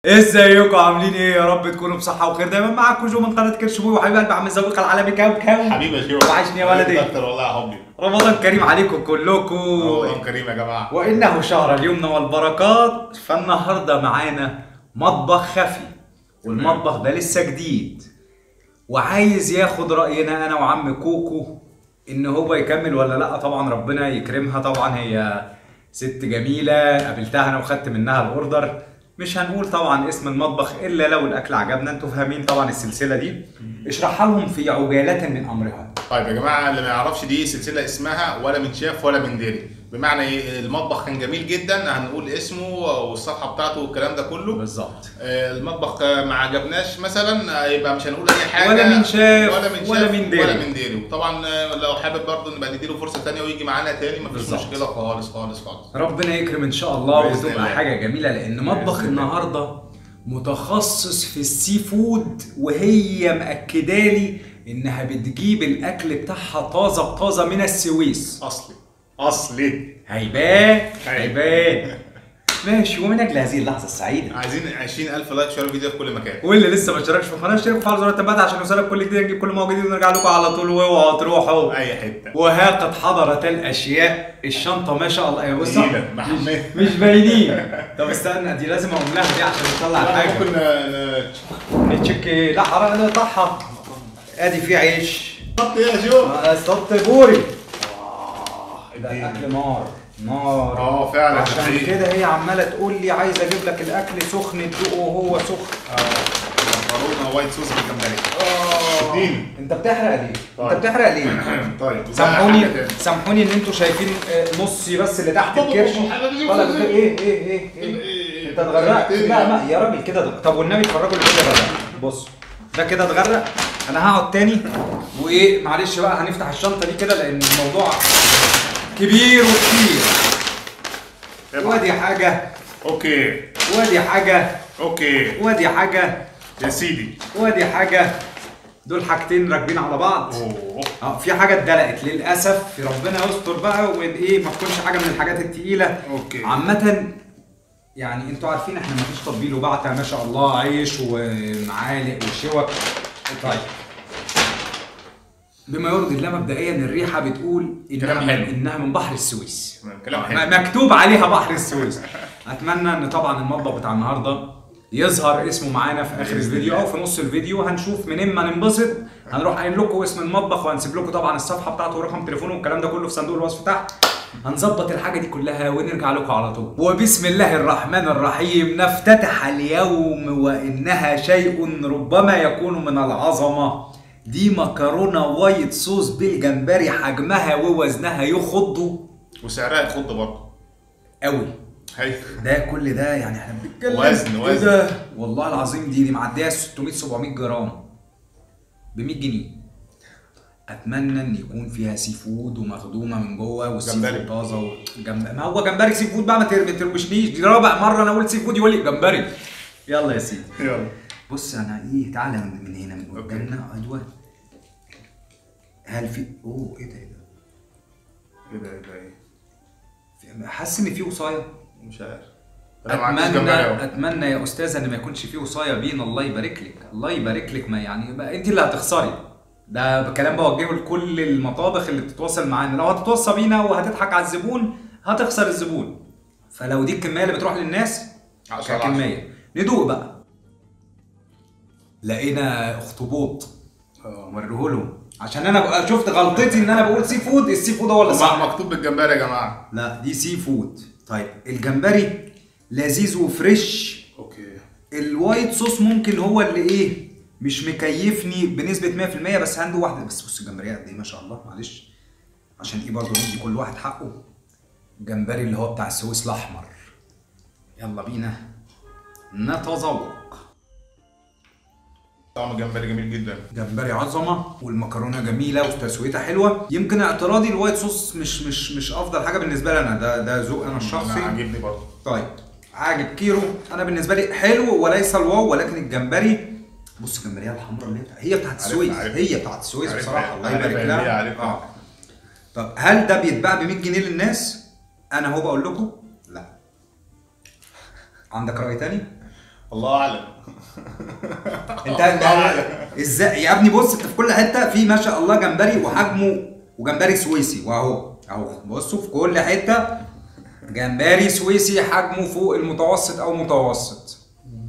ازيكم عاملين ايه يا رب تكونوا بصحه وخير دايما معاكم جو من قناه كرش بوي وحبيب قلبي عم الزويق العالمي كام كام حبيبي يا شيخ وحشني يا ولدي. اكتر والله يا حبي رمضان كريم عليكم كلكم رمضان كريم يا جماعه وانه شهر اليمن والبركات فالنهارده معانا مطبخ خفي والمطبخ ده لسه جديد وعايز ياخد راينا انا وعم كوكو ان هو يكمل ولا لا طبعا ربنا يكرمها طبعا هي ست جميله قابلتها انا وخدت منها الاوردر مش هنقول طبعا اسم المطبخ الا لو الاكل عجبنا انتوا فاهمين طبعا السلسله دي اشرحها لهم في عجاله من امرها طيب يا جماعه اللي ما يعرفش دي سلسله اسمها ولا من شاف ولا من ديري بمعنى ايه المطبخ كان جميل جدا هنقول اسمه والصفحه بتاعته والكلام ده كله بالظبط آه، المطبخ آه، ما عجبناش مثلا آه، يبقى مش هنقول اي حاجه ولا من شاف ولا من شاف ولا من ديري. ولا من ديري وطبعا آه، لو حابب برضه نبقى نديله فرصه ثانيه ويجي معانا تاني مفيش بالظبط. مشكله خالص خالص خالص ربنا يكرم ان شاء الله بإذن وتبقى الله. حاجه جميله لان مطبخ بإذن الله. النهارده متخصص في السي فود وهي مأكدالي انها بتجيب الاكل بتاعها طازه بطازه من السويس اصلي اصلي هيبان هي. هيبان ماشي ومن اجل هذه اللحظه السعيده عايزين 20000 لايك شير الفيديو في كل مكان واللي لسه ما اشتركش في القناه اشتركوا وفعلوا زر التنبيهات عشان يوصلك كل جديد نجيب كل ما هو جديد ونرجع لكم على طول واوعوا تروحوا اي حته وها قد حضرت الاشياء الشنطه ما شاء الله يا بص جميلة، محمية. مش باينين طب استنى دي لازم اقوم لها دي عشان نطلع الحاجه ممكن ن- ن- نتشيك إيه؟ لا حرام نقطعها ادي في عيش نحط ايه يا جو صوت بوري آه، ده الاكل نار نار اه فعلا عشان حقيقي. كده هي عماله تقول لي عايزه اجيب لك الاكل سخن تدوقه وهو سخن مكرونه وايت صوص بالجمبري اه اديني. انت بتحرق ليه؟ طيب. انت بتحرق ليه؟ طيب سامحوني حاجة تاني. سامحوني ان انتوا شايفين آه، نصي بس اللي تحت الكرش طلع بت- ايه ايه ايه ايه انت اتغرقت لا ما يا راجل كده اتغ- طب والنبي اتفرجوا اللي كده غرق بص ده كده اتغرق انا هقعد تاني وايه معلش بقى هنفتح الشنطه دي كده لان الموضوع كبير وكتير وادي حاجه اوكي وادي حاجه اوكي وادي حاجه يا سيدي وادي حاجه دول حاجتين راكبين على بعض اوه اه في حاجه اتدلقت للاسف ربنا يستر بقى وايه ما تكونش حاجه من الحاجات التقيله اوكي. عامه يعني انتوا عارفين احنا مفيش تطبيل وبعتها ما شاء الله عيش ومعالق وشوك طيب بما يرضي الله مبدئيا الريحه بتقول انها كلام من, حلو. انها من بحر السويس تمام، كلام آه، حلو. مكتوب عليها بحر السويس اتمنى ان طبعا المطبخ بتاع النهارده يظهر اسمه معانا في اخر بإذن الفيديو الله. او في نص الفيديو هنشوف منين ما ننبسط هنروح قايل لكم اسم المطبخ وهنسيب لكم طبعا الصفحه بتاعته ورقم تليفونه والكلام ده كله في صندوق الوصف تحت هنظبط الحاجه دي كلها ونرجع لكم على طول وبسم الله الرحمن الرحيم نفتتح اليوم وانها شيء ربما يكون من العظمه دي مكرونه وايت صوص بالجمبري حجمها ووزنها يخض وسعرها يخض برضه قوي هي ده كل ده يعني احنا بنتكلم وزن- إيه وزن. ده؟ والله العظيم دي دي معديه 600 700 جرام ب 100 جنيه اتمنى ان يكون فيها سي فود ومخدومه من جوه والسي جمبري. فود طازه وجنب... ما هو جمبري سي فود بقى ما تر- ما ترمشنيش دي رابع مره انا اقول سي فود يقول لي جمبري يلا يا سيدي يلا بص انا ايه تعالى من, من هنا من قدامنا ايوه هل في اوه ايه ده ايه ده ايه ده ايه ده ايه في- حاسس ان في وصايه مش عارف انا ما عنديش اتمنى جمبري اهو اتمنى يا استاذه ان ما يكونش فيه وصايه بينا الله يبارك لك الله يبارك لك ما يعني ما انت اللي هتخسري ده كلام بوجهه لكل المطابخ اللي بتتواصل معانا لو هتتوصى بينا وهتضحك على الزبون هتخسر الزبون فلو دي الكميه اللي بتروح للناس عشرة على ككميه ندوق بقى لقينا اخطبوط اه وريه لهم عشان انا بقى شفت غلطتي ان انا بقول سي فود السي فود هو اللي صح طبعا مكتوب بالجمبري يا جماعه لا دي سي فود طيب الجمبري لذيذ وفريش اوكي الوايت صوص ممكن هو اللي ايه مش مكيفني بنسبه 100% بس عنده واحده بس بص الجمبريه قد ايه ما شاء الله معلش عشان ايه برضه ندي كل واحد حقه الجمبري اللي هو بتاع السويس الاحمر يلا بينا نتذوق طعم الجمبري جميل جدا جمبري عظمه والمكرونه جميله وتسويتها حلوه يمكن اعتراضي الوايت صوص مش مش مش افضل حاجه بالنسبه لي انا ده ده ذوق انا الشخصي انا عاجبني برضه طيب عاجب كيرو انا بالنسبه لي حلو وليس الواو ولكن الجمبري بص الجمبريه الحمراء اللي هي بتاع- هي بتاعت السويس عارفها. هي بتاعت السويس عارفها. بصراحه الله عارفها يبارك اللي هي لها عارفها. آه. طب هل ده بيتباع ب 100 جنيه للناس؟ انا هو بقول لكم لا عندك راي تاني؟ الله اعلم انت انت ازاي يا ابني بص انت في كل حته في ما شاء الله جمبري وحجمه وجمبري سويسي واهو اهو بصوا في كل حته جمبري سويسي حجمه فوق المتوسط او متوسط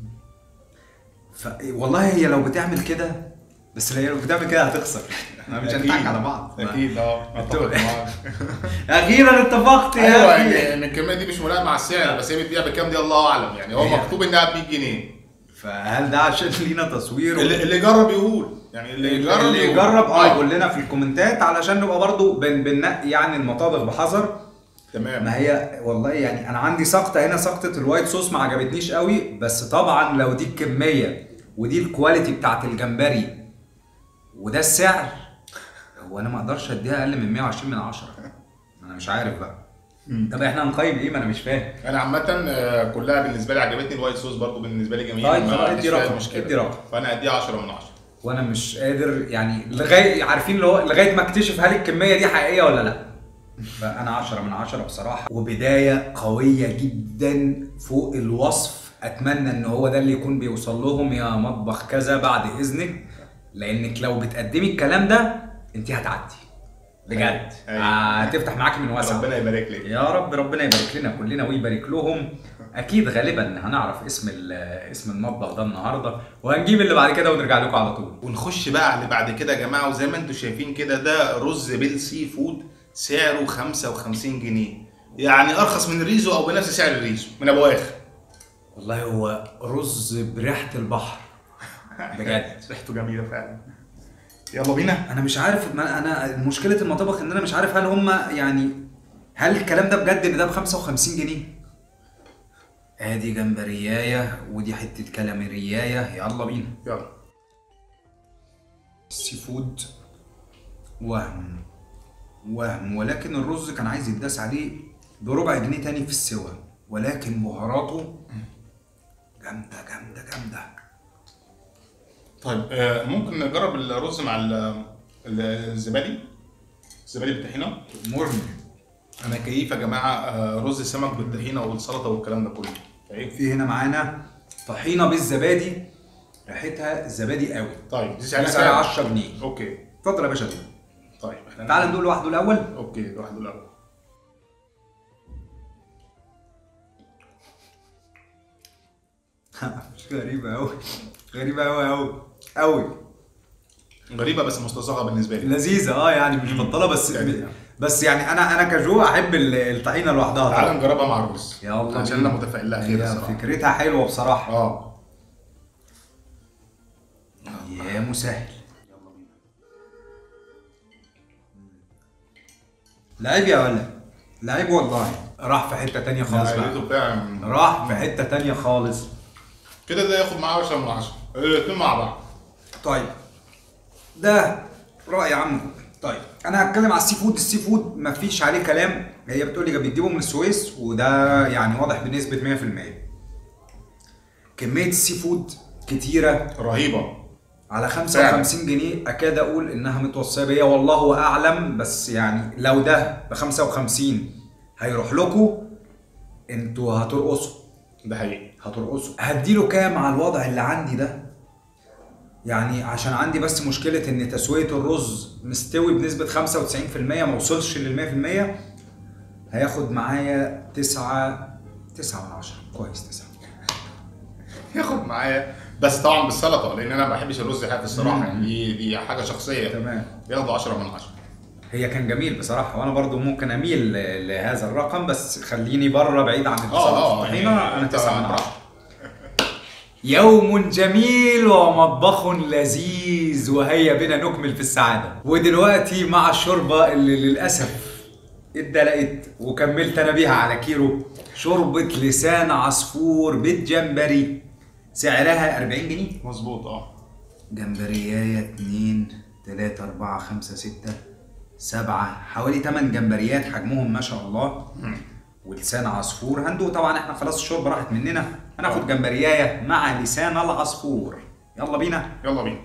ف... والله هي لو بتعمل كده بس هي لو بتعمل كده هتخسر احنا مش هنضحك على بعض اكيد اه انتوا- اتفق معاك. اخيرا اتفقت يا ايوه اخي ان إن الكميه دي مش ملائمه مع السعر بس هي بتبيع بكام دي الله اعلم يعني هو هي- مكتوب انها ب 100 جنيه فهل ده عشان لينا تصوير اللي اللي يجرب يقول يعني اللي يجرب اللي يقول. يجرب اه يقول لنا في الكومنتات علشان نبقى برضو بن بننقي يعني المطابخ بحذر تمام ما هي والله يعني انا عندي سقطه هنا سقطه الوايت صوص ما عجبتنيش قوي بس طبعا لو دي الكميه ودي الكواليتي بتاعت الجمبري وده السعر هو انا ما اقدرش اديها اقل من 120 من 10 انا مش عارف بقى طب احنا هنقيم ايه ما انا مش فاهم انا عامة آه، كلها بالنسبة لي عجبتني الوايت صوص برضو بالنسبة لي جميل طيب، ما خلاص، عنديش ادي فيها رقم، مشكلة. ادي رقم. فانا اديها 10 من 10 وانا مش قادر يعني لغايه عارفين اللي هو لغايه ما اكتشف هل الكميه دي حقيقيه ولا لا فانا 10 من 10 بصراحه وبدايه قويه جدا فوق الوصف اتمنى ان هو ده اللي يكون بيوصل لهم يا مطبخ كذا بعد اذنك لانك لو بتقدمي الكلام ده انت هتعدي بجد أيوة. هتفتح معاكي من واسع ربنا يبارك لك يا رب ربنا يبارك لنا كلنا ويبارك لهم اكيد غالبا هنعرف اسم ال- اسم المطبخ ده النهارده وهنجيب اللي بعد كده ونرجع لكم على طول ونخش بقى على اللي بعد كده يا جماعة وزي ما انتم شايفين كده ده رز بالسي فود سعره 55 جنيه يعني ارخص من الريزو او بنفس سعر الريزو من ابو اخر والله هو رز بريحه البحر بجد ريحته جميلة فعلا يلا بينا انا مش عارف ما انا مشكله المطابخ ان انا مش عارف هل هم يعني هل الكلام ده بجد ان ده ب 55 جنيه ادي جمبريايه ودي حته كلامريايه يلا بينا يلا السي فود وهم وهم ولكن الرز كان عايز يتداس عليه بربع جنيه تاني في السوا ولكن بهاراته جامده جامده جامده طيب آه، ممكن نجرب الرز مع ال- ال- الزبادي الزبادي بالطحينة مرمي انا كيف يا جماعه آه، رز السمك بالطحينه والسلطه والكلام ده كله طيب في هنا معانا طحينه بالزبادي ريحتها زبادي قوي طيب دي دي سعرها سعرها كام؟ 10 جنيه اوكي اتفضل يا باشا دول طيب احنا تعال ندول لوحده الاول اوكي لوحده الاول مش غريبه قوي غريبه قوي قوي قوي غريبه بس مستصاغه بالنسبه لي لذيذه اه يعني مش بطاله بس يعني- بس يعني انا انا كجو احب ال- الطحينه لوحدها تعال طبعا نجربها مع الرز يلا عشان بينا. انا متفائل لها خير هي الصراحه فكرتها حلوه بصراحه اه يا مسهل لعيب يا ولد لعيب والله راح في حته تانية خالص بقى لقيته فعلا راح في حته تانية خالص كده ده ياخد معاه 10 من 10 الاثنين مع بعض طيب ده رأي عم طيب انا هتكلم على السي فود السي فود مفيش عليه كلام هي بتقول لي بتجيبه من السويس وده يعني واضح بنسبه 100% كميه السي فود كتيره رهيبه على 55 جنيه اكاد اقول انها متوصيه بيا والله اعلم بس يعني لو ده ب 55 هيروح لكم انتوا هترقصوا ده حقيقي هترقصوا هديله كام على الوضع اللي عندي ده يعني عشان عندي بس مشكلة ان تسوية الرز مستوي بنسبة 95% ما وصلش لل 100% هياخد معايا تسعة تسعة من عشرة كويس تسعة ياخد معايا بس طبعا بالسلطه لان انا ما بحبش الرز حاف الصراحه مم. يعني دي دي حاجه شخصيه تمام ياخدوا 10 من 10 هي كان جميل بصراحة وانا برضو ممكن اميل ل- لهذا الرقم بس خليني بره بعيد عن اه السلطة اه الطحينة يعني انا أنت- تسعة من عشرة يوم جميل ومطبخ لذيذ وهيا بنا نكمل في السعادة ودلوقتي مع الشوربة اللي للأسف اتدلقت وكملت أنا بيها على كيلو شوربة لسان عصفور بالجمبري سعرها 40 جنيه مظبوط اه جمبرياية اتنين تلاتة أربعة خمسة ستة سبعة حوالي تمن جمبريات حجمهم ما شاء الله ولسان عصفور هندوق طبعا احنا خلاص الشوربة راحت مننا هناخد جمبرياية مع لسان العصفور يلا بينا يلا بينا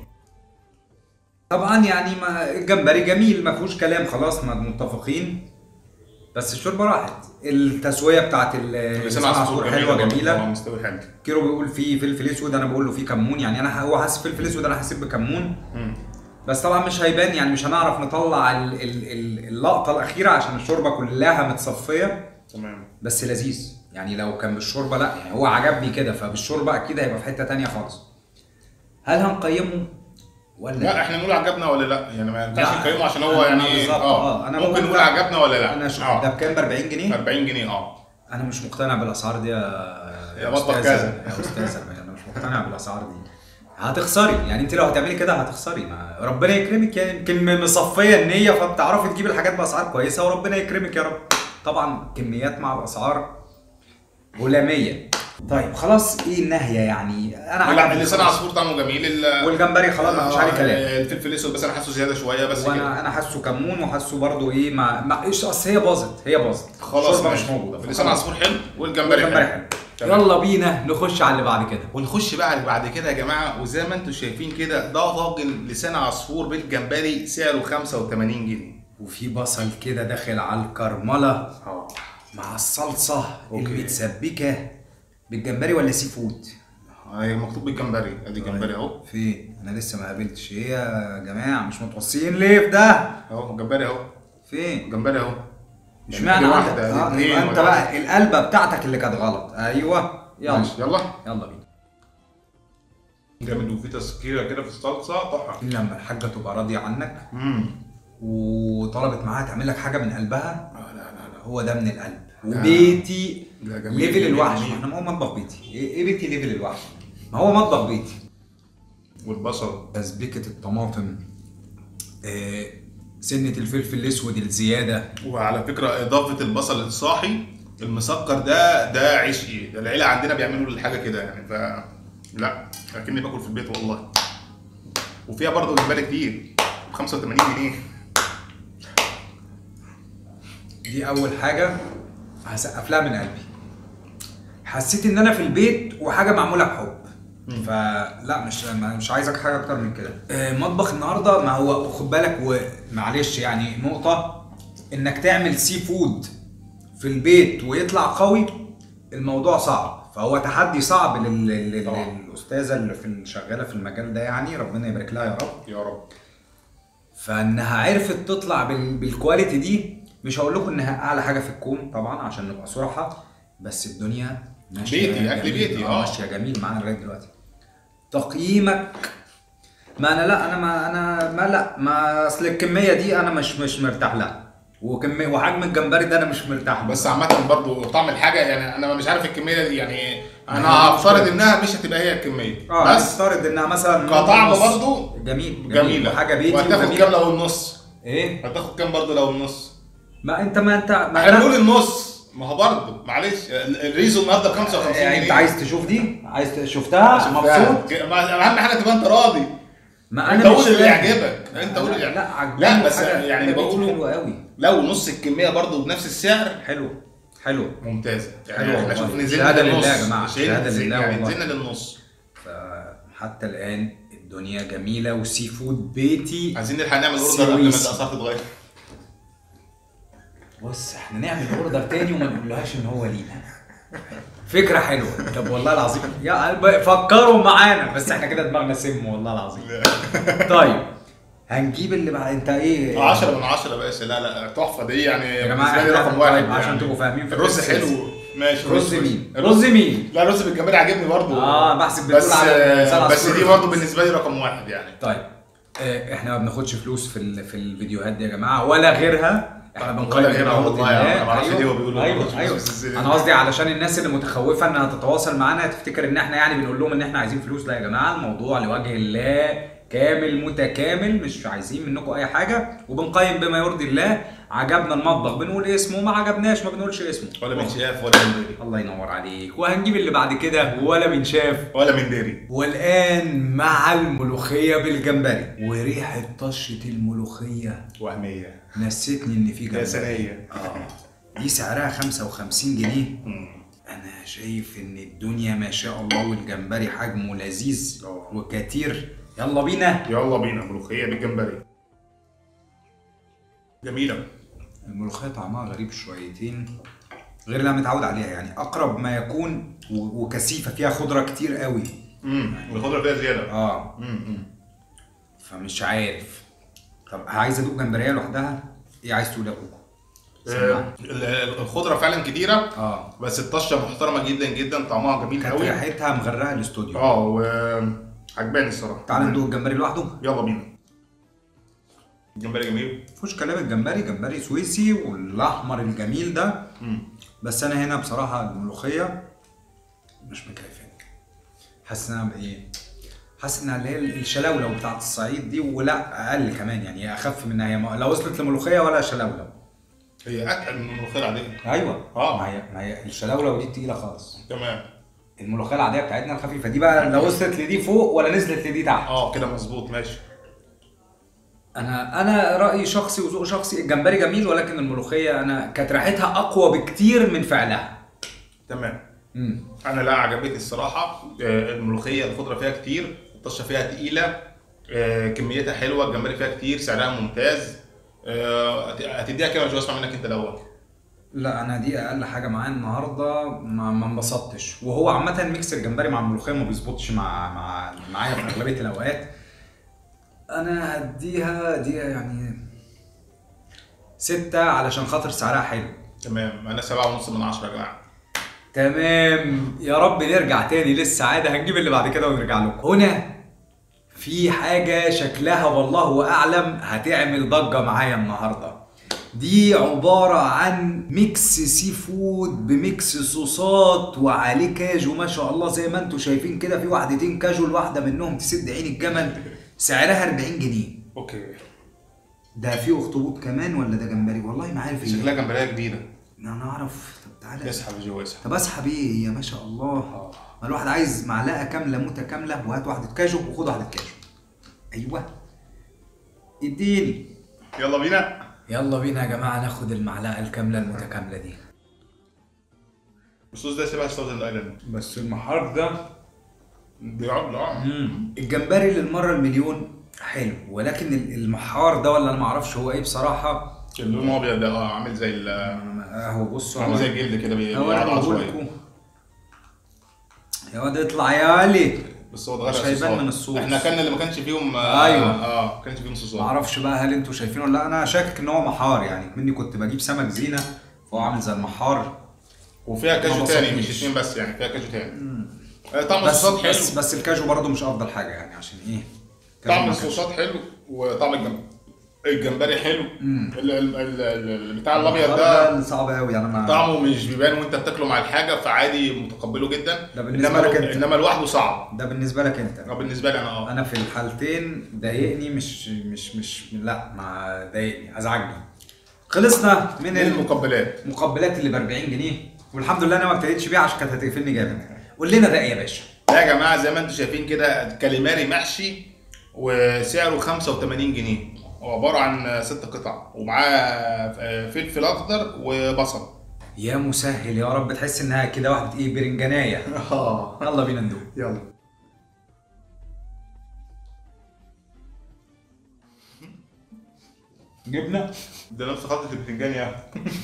طبعا يعني ما الجمبري جميل ما فيهوش كلام خلاص ما متفقين بس الشوربه راحت التسويه بتاعت ال- لسان عصفور حلوه برضه، جميله اه مستوي حلو كيرو بيقول فيه فلفل اسود انا بقول له فيه كمون يعني انا هو حاسس فلفل اسود انا حاسس بكمون مم. بس طبعا مش هيبان يعني مش هنعرف نطلع ال- ال- ال- اللقطه الاخيره عشان الشوربه كلها متصفيه تمام بس لذيذ يعني لو كان بالشوربه لا يعني هو عجبني كده فبالشوربه اكيد هيبقى في حته تانية خالص هل هنقيمه ولا لا احنا نقول عجبنا ولا لا يعني ما ينفعش لا. نقيمه عشان هو أنا يعني بالظبط، آه. أنا ممكن بقول نقول ده- عجبنا ولا لا انا شو ده اه بكام ب 40 جنيه 40 جنيه اه انا مش مقتنع بالاسعار دي يا يا مطبخ أستاذة- كذا. يا استاذه انا مش مقتنع بالاسعار دي هتخسري يعني انت لو هتعملي كده هتخسري ما ربنا يكرمك يعني يمكن مصفيه النيه فبتعرفي تجيبي الحاجات باسعار كويسه وربنا يكرمك يا رب طبعا كميات مع الاسعار هلاميه طيب خلاص ايه النهيه يعني انا لا عجبني اللسان خلاص. عصفور طعمه جميل ال- والجمبري خلاص ما فيش عليه آه، كلام الفلفل الاسود بس انا حاسه زياده شويه بس كده وانا انا حاسه كمون وحاسه برضو ايه ما ما ايش اصل هي باظت هي باظت خلاص الشوربه ماشي. مش موجوده اللسان فخلاص. عصفور حلو والجمبري والجمبري حلو حلو تمام. يلا بينا نخش على اللي بعد كده ونخش بقى على بعد كده يا جماعه وزي ما انتم شايفين كده ده طاجن لسان عصفور بالجمبري سعره 85 جنيه وفي بصل كده داخل على الكرمله اه مع الصلصه أوكي. المتسبكه بالجمبري ولا سي فود هي مكتوب بالجمبري ادي جمبري اهو فين انا لسه ما قابلتش ايه يا جماعه مش متوصيين ليه في ده اهو جمبري اهو فين جمبري اهو مش يعني معنى دي عندك واحدة، دي آه، اتنين يبقى انت ولا بقى القلبه بتاعتك اللي كانت غلط ايوه يلا ماشي، يلا يلا بينا جامد وفي تسكيره كده في الصلصه تحفه لما الحاجه تبقى راضيه عنك امم وطلبت معاها تعمل لك حاجه من قلبها لا لا لا هو ده من القلب لا. وبيتي لا، جميل، ليفل جميل، الوحش جميل. احنا ما هو مطبخ بيتي ايه إيه بيتي ليفل الوحش ما هو مطبخ بيتي والبصل تسبيكه الطماطم آه، سنه الفلفل الاسود الزياده وعلى فكره اضافه البصل الصاحي المسكر ده ده عشقي ده العيله عندنا بيعملوا الحاجه كده يعني ف لا اكني باكل في البيت والله وفيها برضه جمبري كتير ب 85 جنيه دي اول حاجه هسقف لها من قلبي حسيت ان انا في البيت وحاجه معموله بحب مم. فلا مش ما- مش عايزك حاجه اكتر من كده آه، مطبخ النهارده ما هو خد بالك ومعلش يعني نقطه انك تعمل سي فود في البيت ويطلع قوي الموضوع صعب فهو تحدي صعب لل... لل... طبعا. للاستاذه اللي في شغاله في المجال ده يعني ربنا يبارك لها يا رب يا رب فانها عرفت تطلع بال... بالكواليتي دي مش هقول لكم انها اعلى حاجه في الكون طبعا عشان نبقى صراحه بس الدنيا ماشيه بيتي، أكل جميل. بيتي، اه آه. ماشيه جميل معانا لغايه دلوقتي تقييمك ما انا لا انا ما انا ما لا ما اصل الكميه دي انا مش مش مرتاح لها وكميه وحجم الجمبري ده انا مش مرتاح له بس عامه برضه طعم الحاجه يعني انا مش عارف الكميه دي يعني انا ما هي هفترض مشكلة. انها مش هتبقى هي الكميه اه بس نفترض انها مثلا كطعم نص. برضه جميل جميل جميله وحاجه بيتي وهتاخد وجميلة. كام لو النص ايه هتاخد كام برضه لو النص ما انت ما انت ما احنا لا. بنقول النص ما هو برضه معلش ال- الريزو النهارده ب 55 يعني جنيه انت عايز تشوف دي عايز ت- شفتها شفتها. مبسوط ك- ما- اهم حاجه تبقى انت راضي ما انت انا مش قول اللي فاهم. يعجبك انت قول اللي لا يعجبك لا عجباني لا بس حاجة- يعني حاجة بيتي بقوله حلوه قوي لو نص الكميه برضه بنفس السعر حلو حلو ممتازه حلو يعني احنا والله. شوف نزلنا شهادة للنص لله يا جماعة، مش هي شهادة نزل- لله يعني والله. نزلنا للنص فحتى الان الدنيا جميله وسي فود بيتي عايزين نلحق نعمل اوردر قبل ما سويسي. الاسعار تتغير بص احنا نعمل اوردر تاني وما نقولهاش ان هو لينا فكره حلوه طب والله العظيم يا قلب فكروا معانا بس احنا كده دماغنا سم والله العظيم طيب هنجيب اللي بعد انت ايه 10 من 10 يا باشا لا لا تحفه دي يعني يا جماعه بالنسبة لي احنا رقم واحد طيب عشان يعني. تبقوا فاهمين في الرز القصة. حلو ماشي رز مين رز مين لا الرز بالجمبري عاجبني برضو اه بحسب بتقول بس على لسان بس عصفور. دي برضو بالنسبه لي رقم واحد يعني طيب آه، احنا ما بناخدش فلوس في ال- في الفيديوهات دي يا جماعه ولا غيرها احنا ولا بنقيم غيرها بنعبد والله الله. يعني، أنا ما أعرفش أيوة، ليه هو بيقولوا ايوه بناخدش ايوه فلوس إزاي. انا قصدي علشان الناس اللي متخوفه انها تتواصل معانا تفتكر ان احنا يعني بنقول لهم ان احنا عايزين فلوس لا يا جماعه الموضوع لوجه الله كامل متكامل مش عايزين منكم اي حاجه وبنقيم بما يرضي الله عجبنا المطبخ بنقول اسمه ما عجبناش ما بنقولش اسمه ولا من شاف ولا من ديري الله ينور عليك وهنجيب اللي بعد كده ولا من شاف ولا من ديري والآن مع الملوخية بالجمبري وريحة طشة الملوخية وهميه نسيتني إن في يا جمبري سنيه آه دي سعرها 55 جنيه مم. أنا شايف إن الدنيا ما شاء الله والجمبري حجمه لذيذ آه. وكتير يلا بينا يلا بينا ملوخيه بالجمبري جميله الملوخيه طعمها غريب شويتين غير اللي انا متعود عليها يعني اقرب ما يكون و- وكثيفه فيها خضره كتير قوي امم الخضره فيها زياده اه امم فمش عارف طب عايز ادوق جمبريه لوحدها ايه عايز تقول يا كوكو آه، ال- ال- الخضره فعلا كتيره اه بس الطشه محترمه جدا جدا طعمها جميل كانت قوي ريحتها مغرقه الاستوديو اه وعجباني الصراحه تعال ندوق الجمبري لوحده يلا بينا الجمبري جميل مفيش كلام الجمبري جمبري سويسي والاحمر الجميل ده مم. بس انا هنا بصراحه الملوخيه مش مكيفاني حاسس انها ايه حاسس انها اللي هي الشلاولو بتاعت الصعيد دي ولا اقل كمان يعني اخف منها هي ما- لا وصلت لملوخيه ولا شلاولو هي اتقل من الملوخيه العاديه ايوه آه. ما هي ما هي الشلاولو دي تقيله خالص تمام الملوخيه العاديه بتاعتنا الخفيفه دي بقى لا وصلت لدي فوق ولا نزلت لدي تحت اه كده مظبوط ماشي انا انا رايي شخصي وذوق شخصي الجمبري جميل ولكن الملوخيه انا كانت ريحتها اقوى بكتير من فعلها تمام امم انا لا عجبتني الصراحه آه، الملوخيه الخضره فيها كتير الطشه فيها تقيله آه، كميتها حلوه الجمبري فيها كتير سعرها ممتاز آه، هت- هتديها كام مش اسمع منك انت الاول لا انا دي اقل حاجه معاه النهارده ما ما انبسطتش وهو عامه ميكس الجمبري مع الملوخيه ما بيظبطش مع مع معايا في اغلبيه الاوقات انا هديها دي يعني ستة علشان خاطر سعرها حلو تمام انا سبعة ونص من عشرة يا جماعه تمام يا رب نرجع تاني للسعادة هنجيب اللي بعد كده ونرجع لكم هنا في حاجة شكلها والله أعلم هتعمل ضجة معايا النهاردة دي عبارة عن ميكس سي فود بميكس صوصات وعليه كاجو ما شاء الله زي ما انتم شايفين كده في واحدتين كاجو الواحدة منهم تسد عين الجمل سعرها 40 جنيه اوكي ده فيه اخطبوط كمان ولا ده جمبري والله ما عارف ايه شكلها جمبريه كبيره انا اعرف طب تعالى اسحب يا جو اسحب طب اسحب ايه يا ما شاء الله ما الواحد عايز معلقه كامله متكامله وهات واحده كاجو وخد واحده كاجو ايوه اديني يلا بينا يلا بينا يا جماعه ناخد المعلقه الكامله المتكامله دي الصوص ده سيبها ستاند الايلاند بس المحار ده بيقعد اه الجمبري للمره المليون حلو ولكن ال- المحار ده ولا انا ما اعرفش هو ايه بصراحه اللون ابيض ده اه عامل زي ال- اهو بصوا عامل زي الجلد كده بي- هو انا بيقعد بقول شويه لكم يا واد اطلع يا علي بس هو اتغير مش هيبان الصوصات. من الصوص. احنا كنا اللي ما كانش فيهم آه أيوة. اه ما كانش فيهم ما صوصات اعرفش بقى هل انتوا شايفينه ولا لا انا شاكك ان هو محار يعني مني كنت بجيب سمك زينه فهو عامل زي المحار وفيها ما كاجو تاني بسطنيش. مش اتنين بس يعني فيها كاجو تاني آه، طعم بس الصوصات بس حلو بس الكاجو برضو مش افضل حاجه يعني عشان ايه طعم كاجو ما كانش- الصوصات حلو وطعم الجمبري الجمبري حلو ال- ال- ال- ال- بتاع الابيض المحار ده اللي صعب قوي يعني ما طعمه مش بيبان وانت بتاكله مع الحاجه فعادي متقبله جدا ده بالنسبة انما لك لو- انت. انما لوحده صعب ده بالنسبه لك انت اه بالنسبه لي انا اه انا في الحالتين ضايقني مش مش مش لا ما ضايقني ازعجني خلصنا من من المقبلات المقبلات اللي ب 40 جنيه والحمد لله انا ما ابتديتش بيها عشان كانت هتقفلني جامد قول لنا ده ايه يا باشا ده يا جماعه زي ما انتم شايفين كده كاليماري محشي وسعره 85 جنيه هو عباره عن ست قطع ومعاه فلفل اخضر وبصل يا مسهل يا رب تحس انها كده واحده ايه برنجانيه اه يلا بينا ندوق يلا جبنه ده نفس خلطه البتنجان يا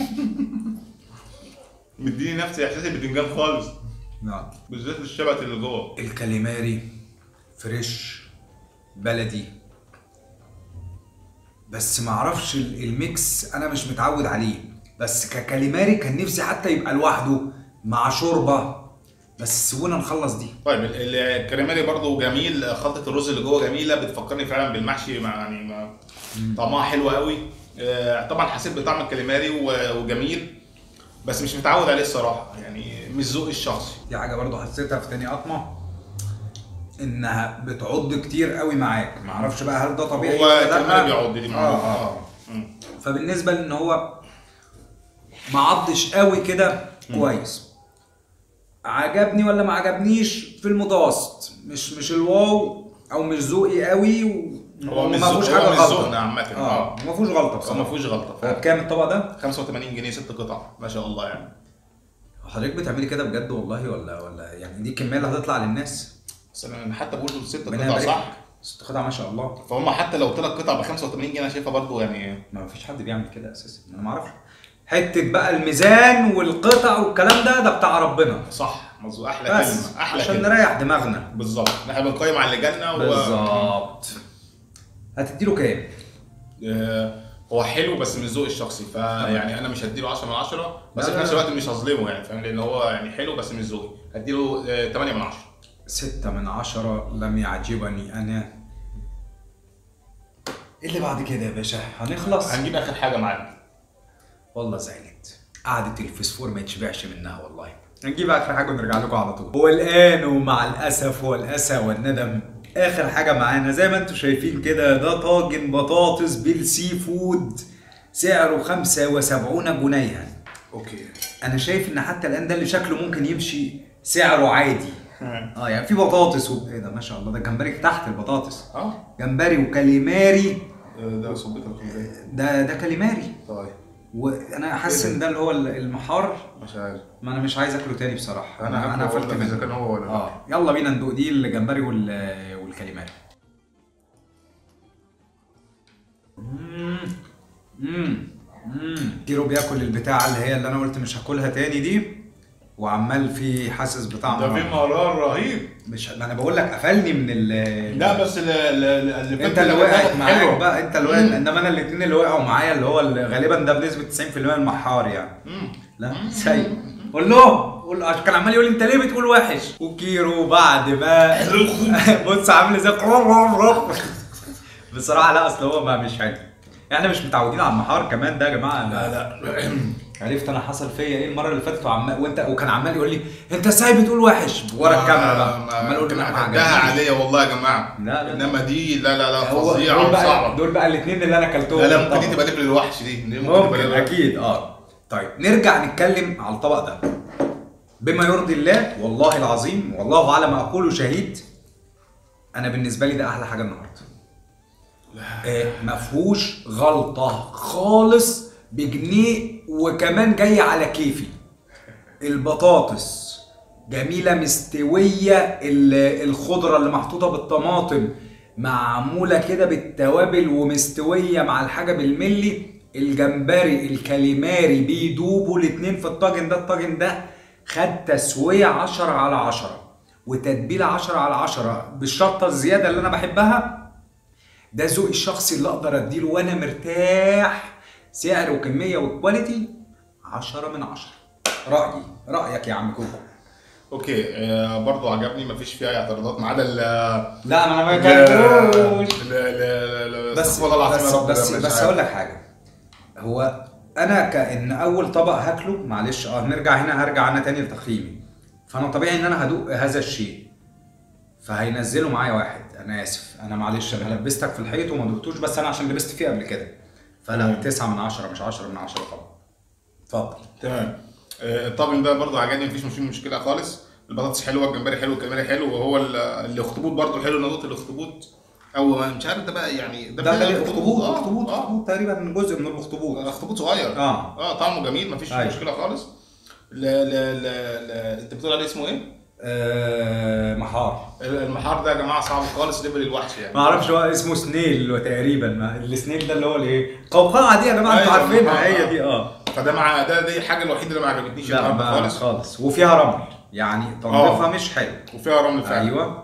مديني نفس احساس البتنجان خالص نعم بالذات الشبت اللي جوه الكاليماري فريش بلدي بس ما اعرفش ال- الميكس انا مش متعود عليه بس ككاليماري كان نفسي حتى يبقى لوحده مع شوربه بس سيبونا نخلص دي طيب ال- ال- الكريماري برضو جميل خلطه الرز اللي جوه جميله بتفكرني فعلا بالمحشي مع يعني ما طعمها حلو قوي آه، طبعا حسيت بطعم الكاليماري و- وجميل بس مش متعود عليه الصراحه يعني مش ذوقي الشخصي دي حاجه برضو حسيتها في تاني قطمه انها بتعض كتير قوي معاك ما اعرفش بقى هل ده طبيعي هو ولا الكاليماري لا بيعض دي اه معروفة. اه مم. فبالنسبه لان هو ما عضش قوي كده كويس عجبني ولا ما عجبنيش في المتوسط مش مش الواو او مش ذوقي قوي و... هو مش ما فيهوش ذوق- حاجه هو مش غلطه ذوقنا عامة. اه ما فيهوش غلطه هو ما بصراحه فيهوش غلطه بكام الطبق ده 85 جنيه ست قطع ما شاء الله يعني حضرتك بتعملي كده بجد والله ولا ولا يعني دي الكميه اللي هتطلع للناس بس انا حتى بقول ست ربنا قطع يبارك صح ست قطع ما شاء الله فهم حتى لو ثلاث قطع ب 85 جنيه انا شايفها برضو يعني ما فيش حد بيعمل كده اساسا انا ما اعرفش حته بقى الميزان والقطع والكلام ده ده بتاع ربنا صح مظبوط احلى بس كلمه احلى عشان كلمه نريح دماغنا بالظبط احنا بنقيم على اللي جالنا و... بالظبط هتديله كام؟ آه، هو حلو بس من ذوقي الشخصي فيعني انا مش هديله 10 من 10 بس لا، في لا، نفس لا. الوقت مش هظلمه يعني فاهم لان هو يعني حلو بس من ذوقي هديله آه، 8 من 10 ستة من عشرة لم يعجبني أنا إيه اللي بعد كده يا باشا هنخلص هنجيب اخر حاجه معانا والله زعلت قعدة الفسفور ما يتشبعش منها والله هنجيب آخر حاجة ونرجع لكم على طول والآن ومع الأسف والأسى والندم آخر حاجة معانا زي ما انتم شايفين كده ده طاجن بطاطس بالسي فود سعره 75 جنيها اوكي انا شايف ان حتى الان ده اللي شكله ممكن يمشي سعره عادي اه يعني في بطاطس و... ايه ده ما شاء الله ده جمبري تحت البطاطس اه جمبري وكاليماري ده صبيتك ولا ايه؟ ده ده كاليماري طيب وانا حاسس ان ده اللي هو المحار مش عارف ما انا مش عايز اكله تاني بصراحه انا انا هاكله قفلت وأقول لك اذا منه كان هو ولا لا اه يلا بينا ندوق دي الجمبري وال... والكاليماري مم. مم. مم. كيرو بياكل البتاع اللي هي اللي انا قلت مش هاكلها تاني دي وعمال في حاسس بطعم ده في مرار رهيب مش ما انا بقول لك قفلني من ال لا بس ال- ال- ال- اللي انت فات اللي ده وقعت كانت معاك حلوة. بقى انت اللي وقعت مم. انما انا الاثنين اللي وقعوا معايا اللي هو اللي غالبا ده بنسبه 90% المحار يعني مم. لا سيء قول له قول عشان كان عمال يقول لي انت ليه بتقول وحش وكيرو بعد ما بص عامل زي بصراحه لا اصل هو ما مش حلو احنا مش متعودين على المحار كمان ده يا جماعه لا لا عرفت انا حصل فيا ايه المره اللي فاتت وعمال وانت وكان عمال يقول لي انت ازاي بتقول وحش ورا الكاميرا بقى عمال اقول له لا ما ده عجبنيش. عاديه والله يا جماعه لا، لا. انما دي لا لا لا هو فظيعه دول بقى وصعبه دول بقى الاثنين اللي انا اكلتهم لا لا ممكن دي طبعاً. تبقى ليفل الوحش دي دي ممكن تبقى اكيد اه طيب نرجع نتكلم على الطبق ده بما يرضي الله والله العظيم والله على ما اقول شهيد انا بالنسبه لي ده احلى حاجه النهارده آه ما فيهوش غلطه خالص بجنيه وكمان جاي على كيفي البطاطس جميله مستويه ال- الخضره اللي محطوطه بالطماطم معموله كده بالتوابل ومستويه مع الحاجه بالملي الجمبري الكاليماري بيدوبوا الاتنين في الطاجن ده الطاجن ده خد تسويه 10 على 10 وتتبيله 10 على 10 بالشطه الزياده اللي انا بحبها ده ذوقي الشخصي اللي اقدر اديله وانا مرتاح سعر وكميه وكواليتي 10 من 10 رايي رايك يا عم كوكو اوكي آه برضو عجبني مفيش فيها اي اعتراضات ما عدا ال لا ما انا ما ال- كلتوش ال- ال- ال- بس استغفر الله العظيم بس يا رب بس, ده مش بس عارف. هقول لك حاجه هو انا كان اول طبق هاكله معلش اه نرجع هنا هرجع انا تاني لتقييمي فانا طبيعي ان انا هدوق هذا الشيء فهينزلوا معايا واحد انا اسف انا معلش انا لبستك في الحيط وما دقتوش بس انا عشان لبست فيه قبل كده فلا مم. 9 من 10 مش 10 من 10 طبعا اتفضل تمام آه، الطاجن ده برضو عجبني مفيش مش مشكله خالص البطاطس حلوه الجمبري حلو الكاليماري حلو وهو ال- الاخطبوط برضو حلو نقطه الاخطبوط او مش عارف ده بقى يعني ده ده بتاع اخطبوط آه، اخطبوط آه. اخطبوط تقريبا جزء من الاخطبوط اخطبوط صغير اه اه طعمه جميل مفيش أيوة. مشكله خالص لا لا لا لا انت بتقول عليه اسمه ايه؟ آه، محار المحار ده يا جماعه صعب خالص ليفل الوحش يعني ما اعرفش هو اسمه سنيل تقريبا ما السنيل ده اللي هو الايه قوقعه دي يا جماعه انتوا أيوة، عارفينها آه، هي آه. دي اه فده مع ده دي الحاجه الوحيده اللي ما عجبتنيش لا النهارده ما خالص خالص وفيها رمل يعني تنظيفها مش حلو وفيها رمل فعلا ايوه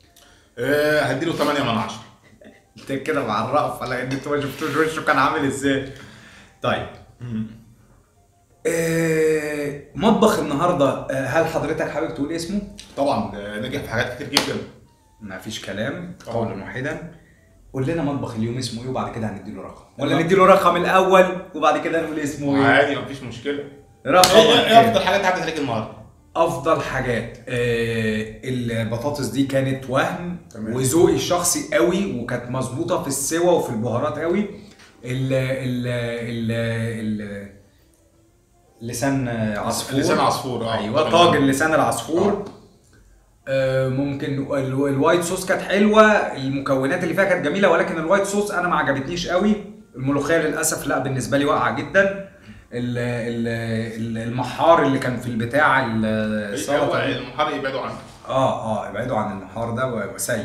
آه هديله 8 من 10 انت كده مع الرأف على ان انتوا ما شفتوش وشه كان عامل ازاي طيب آه، مطبخ النهارده آه، هل حضرتك حابب تقول اسمه؟ طبعا ده نجح في حاجات كتير جدا ما فيش كلام طبعا. قولا واحدا قول لنا مطبخ اليوم اسمه ايه وبعد كده هنديله رقم ولا لا. نديله رقم الاول وبعد كده نقول اسمه ايه عادي مفيش مشكله رقم ايه إيه كام؟ افضل حاجات عدت عليك النهارده؟ افضل حاجات آه البطاطس دي كانت وهم تمام. وذوقي الشخصي قوي وكانت مظبوطه في السوا وفي البهارات قوي ال ال ال ال لسان عصفور لسان عصفور اه ايوه طاجن لسان العصفور آه ممكن ال- الوايت صوص كانت حلوه المكونات اللي فيها كانت جميله ولكن الوايت صوص انا ما عجبتنيش قوي الملوخيه للاسف لا بالنسبه لي واقعه جدا ال- ال- ال- المحار اللي كان في البتاع هو السلطه دي. المحار يبعدوا عنه اه اه ابعدوا عن المحار ده و- وسيء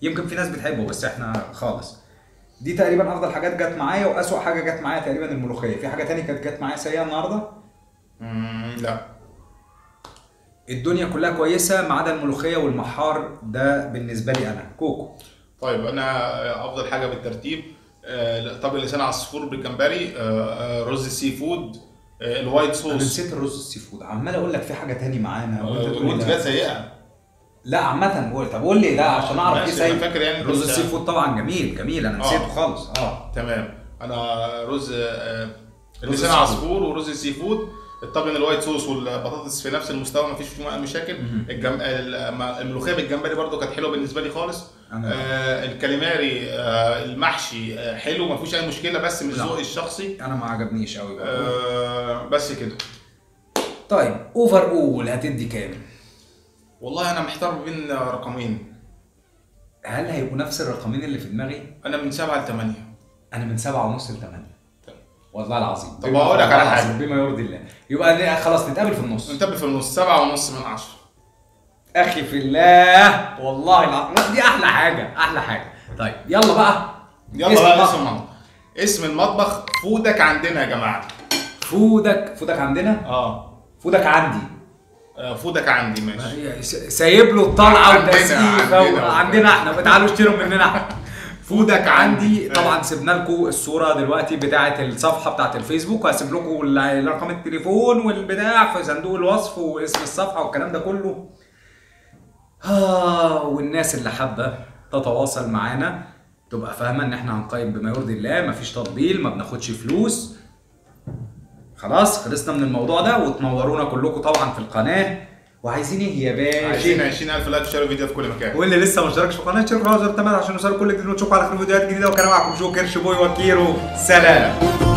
يمكن في ناس بتحبه بس احنا خالص دي تقريبا افضل حاجات جت معايا واسوأ حاجه جت معايا تقريبا الملوخيه في حاجه تانية كانت جت معايا سيئه النهارده مم، لا الدنيا كلها كويسه ما عدا الملوخيه والمحار ده بالنسبه لي انا كوكو طيب انا افضل حاجه بالترتيب آه، طاجن لسان عصفور بالجمبري آه، آه، رز السي فود آه، الوايت انا صوص نسيت الرز السي فود عمال اقول لك في حاجه تاني معانا وانت تقول وانت لي كده لا. سيئه لا عامه قول طب قول لي ده عشان اعرف ايه ماشي، انا سيء فاكر يعني الرز كنت- السي فود طبعا جميل جميل انا آه. نسيته خالص اه تمام انا رز آه، رز لسان السي عصفور ورز السي فود الطاجن الوايت صوص والبطاطس في نفس المستوى مفيش فيه مشاكل مهم. الجم... ال- ما- الملوخيه بالجمبري برضو كانت حلوه بالنسبه لي خالص أنا- آه الكاليماري آه المحشي آه حلو ما فيهوش اي مشكله بس مش لا. ذوقي الشخصي انا ما عجبنيش قوي برضه. آه بس كده طيب اوفر اول هتدي كام؟ والله انا محتار بين رقمين هل هيبقوا نفس الرقمين اللي في دماغي؟ انا من سبعة لثمانية انا من سبعة ونص لثمانية والله العظيم طب بما- أقول لك والله على حاجة. العظيم بما يرضي الله يبقى ن- خلاص نتقابل في النص نتبع في النص سبعة ونص من عشرة اخي في الله والله العظيم دي احلى حاجه احلى حاجه طيب يلا بقى يلا اسم بقى المطبخ. اسم المطبخ اسم المطبخ فودك عندنا يا جماعة فودك فودك عندنا اه فودك عندي آه، فودك عندي ماشي س- سايب له الطلعه عندنا- والتسقيفه عندنا. عندنا احنا تعالوا اشتروا مننا احنا فودك عندي آه. طبعا سيبنا لكم الصوره دلوقتي بتاعه الصفحه بتاعه الفيسبوك وهسيب لكم ال- رقم التليفون والبتاع في صندوق الوصف واسم الصفحه والكلام ده كله آه والناس اللي حابه تتواصل معانا تبقى فاهمه ان احنا هنقيم بما يرضي الله مفيش تطبيل ما بناخدش فلوس خلاص خلصنا من الموضوع ده وتنورونا كلكم طبعا في القناه وعايزين ايه يا باشا عايزين 20000 لايك شير الفيديو في كل مكان واللي لسه ما اشتركش في القناه اشتركوا في زر التمام عشان يوصلوا كل جديد ونشوفكم على خير فيديوهات جديده وكان معكم جوكر شبوي وكيرو سلام